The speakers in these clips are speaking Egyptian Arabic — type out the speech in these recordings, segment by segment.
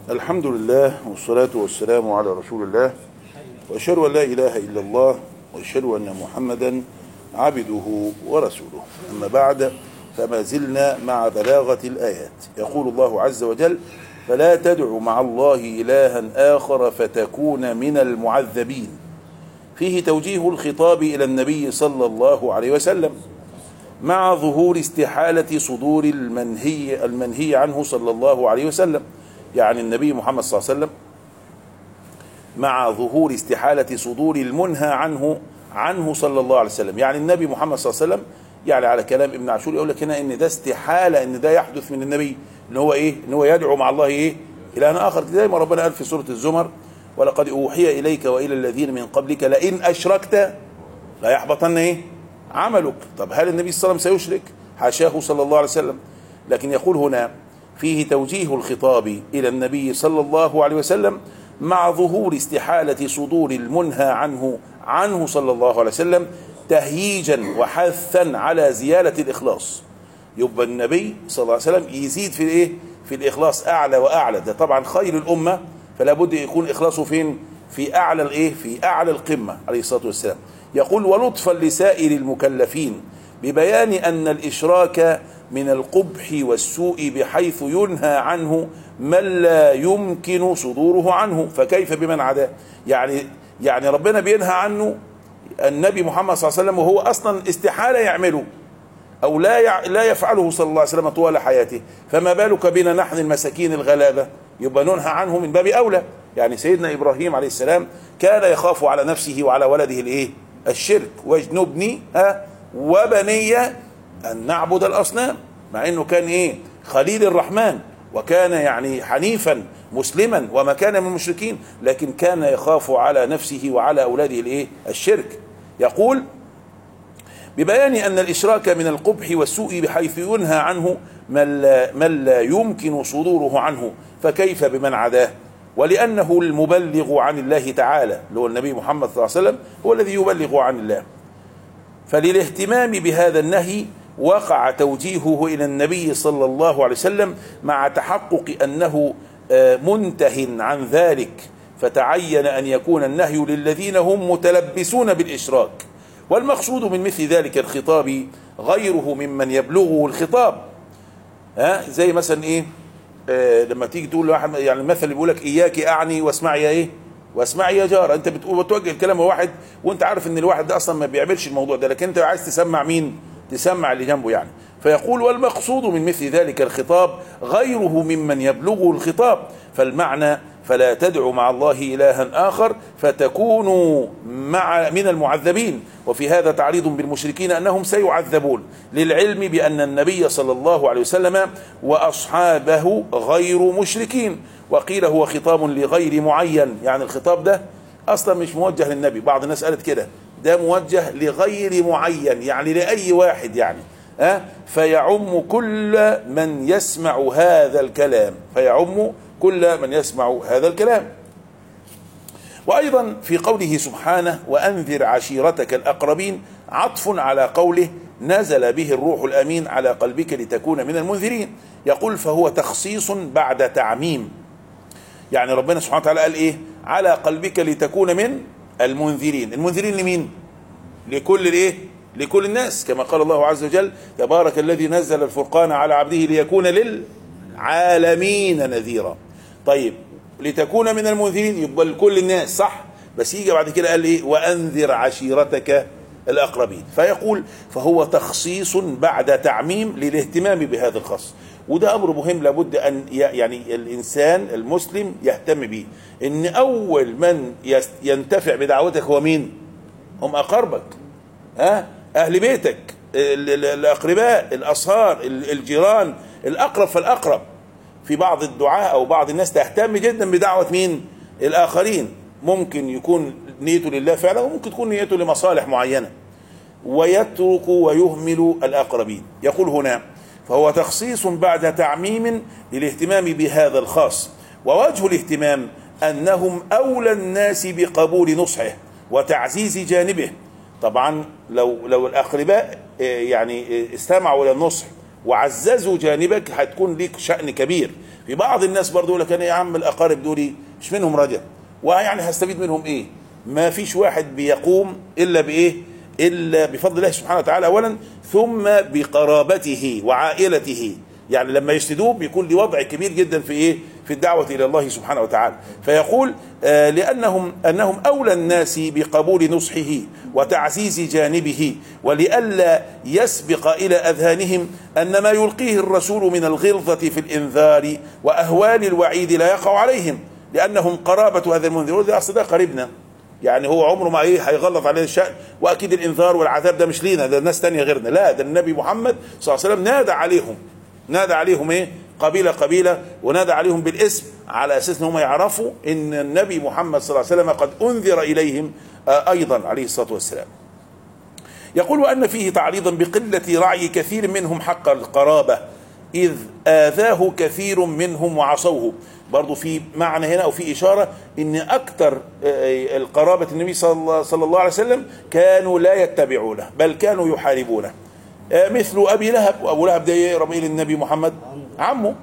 الحمد لله والصلاة والسلام على رسول الله وأشهد أن لا إله إلا الله وأشهد أن محمدا عبده ورسوله أما بعد فما زلنا مع بلاغة الآيات يقول الله عز وجل فلا تدع مع الله إلها آخر فتكون من المعذبين فيه توجيه الخطاب إلى النبي صلى الله عليه وسلم مع ظهور استحالة صدور المنهي المنهي عنه صلى الله عليه وسلم يعني النبي محمد صلى الله عليه وسلم مع ظهور استحالة صدور المنهى عنه عنه صلى الله عليه وسلم يعني النبي محمد صلى الله عليه وسلم يعني على كلام ابن عاشور يقول لك هنا ان ده استحالة ان ده يحدث من النبي ان هو ايه ان هو يدعو مع الله ايه الى ان اخر زي ما ربنا قال في سورة الزمر ولقد اوحي اليك والى الذين من قبلك لئن اشركت لا يحبطن ايه عملك طب هل النبي صلى الله عليه وسلم سيشرك حاشاه صلى الله عليه وسلم لكن يقول هنا فيه توجيه الخطاب الى النبي صلى الله عليه وسلم مع ظهور استحالة صدور المنهى عنه عنه صلى الله عليه وسلم تهييجا وحثا على زيادة الإخلاص يبقى النبي صلى الله عليه وسلم يزيد في الايه في الإخلاص أعلى وأعلى ده طبعا خير الأمة فلا بد يكون إخلاصه فين في أعلى الايه في أعلى القمة عليه الصلاة والسلام يقول ولطفا لسائر المكلفين ببيان أن الإشراك من القبح والسوء بحيث ينهى عنه من لا يمكن صدوره عنه فكيف بمن عداه يعني يعني ربنا بينهى عنه النبي محمد صلى الله عليه وسلم وهو اصلا استحاله يعمله او لا يع... لا يفعله صلى الله عليه وسلم طوال حياته فما بالك بنا نحن المساكين الغلابه يبقى ننهى عنه من باب اولى يعني سيدنا ابراهيم عليه السلام كان يخاف على نفسه وعلى ولده الايه الشرك واجنبني ها وبني ان نعبد الاصنام مع انه كان ايه خليل الرحمن وكان يعني حنيفا مسلما وما كان من المشركين لكن كان يخاف على نفسه وعلى اولاده الايه الشرك يقول ببيان ان الاشراك من القبح والسوء بحيث ينهى عنه من لا, من لا يمكن صدوره عنه فكيف بمن عداه ولانه المبلغ عن الله تعالى اللي هو النبي محمد صلى الله عليه وسلم هو الذي يبلغ عن الله فللاهتمام بهذا النهي وقع توجيهه الى النبي صلى الله عليه وسلم مع تحقق انه منته عن ذلك فتعين ان يكون النهي للذين هم متلبسون بالاشراك والمقصود من مثل ذلك الخطاب غيره ممن يبلغه الخطاب ها زي مثلا ايه آه لما تيجي تقول لواحد يعني المثل اللي بيقول لك اياك اعني واسمعي يا ايه واسمعي يا جار انت بتقول بتوجه الكلام لواحد وانت عارف ان الواحد ده اصلا ما بيعملش الموضوع ده لكن انت عايز تسمع مين تسمع اللي جنبه يعني فيقول والمقصود من مثل ذلك الخطاب غيره ممن يبلغه الخطاب فالمعنى فلا تدعوا مع الله إلها آخر فتكونوا مع من المعذبين وفي هذا تعريض بالمشركين أنهم سيعذبون للعلم بأن النبي صلى الله عليه وسلم وأصحابه غير مشركين وقيل هو خطاب لغير معين يعني الخطاب ده أصلا مش موجه للنبي بعض الناس قالت كده ده موجه لغير معين يعني لأي واحد يعني أه؟ فيعم كل من يسمع هذا الكلام فيعم كل من يسمع هذا الكلام وأيضا في قوله سبحانه وأنذر عشيرتك الأقربين عطف على قوله نزل به الروح الأمين على قلبك لتكون من المنذرين يقول فهو تخصيص بعد تعميم يعني ربنا سبحانه وتعالى قال إيه على قلبك لتكون من المنذرين المنذرين لمين لكل الايه لكل الناس كما قال الله عز وجل تبارك الذي نزل الفرقان على عبده ليكون للعالمين نذيرا طيب لتكون من المنذرين يبقى لكل الناس صح بس يجي بعد كده قال ايه وانذر عشيرتك الاقربين فيقول فهو تخصيص بعد تعميم للاهتمام بهذا الخاص وده امر مهم لابد ان يعني الانسان المسلم يهتم به ان اول من ينتفع بدعوتك هو مين هم اقاربك ها اهل بيتك الاقرباء الاصهار الجيران الاقرب فالاقرب في بعض الدعاء او بعض الناس تهتم جدا بدعوه مين الاخرين ممكن يكون نيته لله فعلا وممكن تكون نيته لمصالح معينه ويترك ويهمل الاقربين يقول هنا فهو تخصيص بعد تعميم للاهتمام بهذا الخاص ووجه الاهتمام انهم اولى الناس بقبول نصحه وتعزيز جانبه طبعا لو لو الاقرباء يعني استمعوا الى النصح وعززوا جانبك هتكون ليك شأن كبير في بعض الناس برضه يقول لك انا يا عم الاقارب دول مش منهم رجع ويعني هستفيد منهم ايه ما فيش واحد بيقوم الا بايه الا بفضل الله سبحانه وتعالى اولا ثم بقرابته وعائلته يعني لما يسندوه بيكون لي وضع كبير جدا في ايه في الدعوه الى الله سبحانه وتعالى فيقول آه لانهم انهم اولى الناس بقبول نصحه وتعزيز جانبه ولئلا يسبق الى اذهانهم ان ما يلقيه الرسول من الغلظه في الانذار واهوال الوعيد لا يقع عليهم لانهم قرابه هذا المنذر ده اصل ده قريبنا يعني هو عمره ما ايه هيغلط علينا الشأن واكيد الانذار والعذاب ده مش لينا ده الناس تانية غيرنا لا ده النبي محمد صلى الله عليه وسلم نادى عليهم نادى عليهم ايه قبيله قبيله ونادى عليهم بالاسم على اساس ان هم يعرفوا ان النبي محمد صلى الله عليه وسلم قد انذر اليهم آه ايضا عليه الصلاه والسلام يقول وان فيه تعريضا بقله رعي كثير منهم حق القرابه اذ اذاه كثير منهم وعصوه برضو في معنى هنا او في اشاره ان اكثر القرابه النبي صلى الله, صلى الله عليه وسلم كانوا لا يتبعونه بل كانوا يحاربونه مثل ابي لهب وابو لهب ده رميل النبي محمد عمه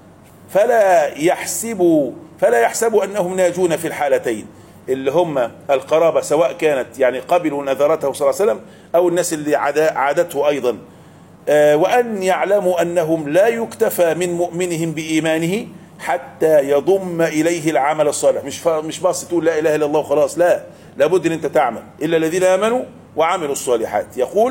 فلا يحسبوا فلا يحسبوا انهم ناجون في الحالتين اللي هم القرابه سواء كانت يعني قبلوا نذرته صلى الله عليه وسلم او الناس اللي عادته ايضا وان يعلموا انهم لا يكتفى من مؤمنهم بايمانه حتى يضم اليه العمل الصالح مش مش بس تقول لا اله الا الله وخلاص لا لابد ان انت تعمل الا الذين امنوا وعملوا الصالحات يقول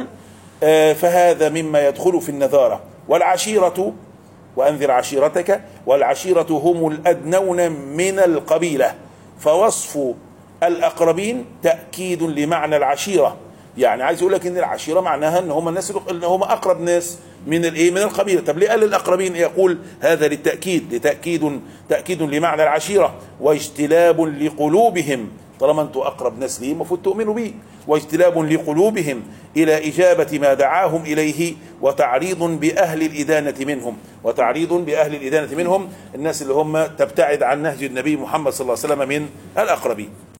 فهذا مما يدخل في النذاره والعشيره وانذر عشيرتك والعشيره هم الادنون من القبيله فوصف الاقربين تاكيد لمعنى العشيره يعني عايز يقول لك ان العشيره معناها ان هم الناس ان هم اقرب ناس من الايه من القبيله طب ليه قال الاقربين يقول هذا للتاكيد لتاكيد تاكيد لمعنى العشيره واجتلاب لقلوبهم طالما انتم اقرب ناس ليه المفروض تؤمنوا بيه واجتلاب لقلوبهم الى اجابه ما دعاهم اليه وتعريض باهل الادانه منهم وتعريض باهل الادانه منهم الناس اللي هم تبتعد عن نهج النبي محمد صلى الله عليه وسلم من الاقربين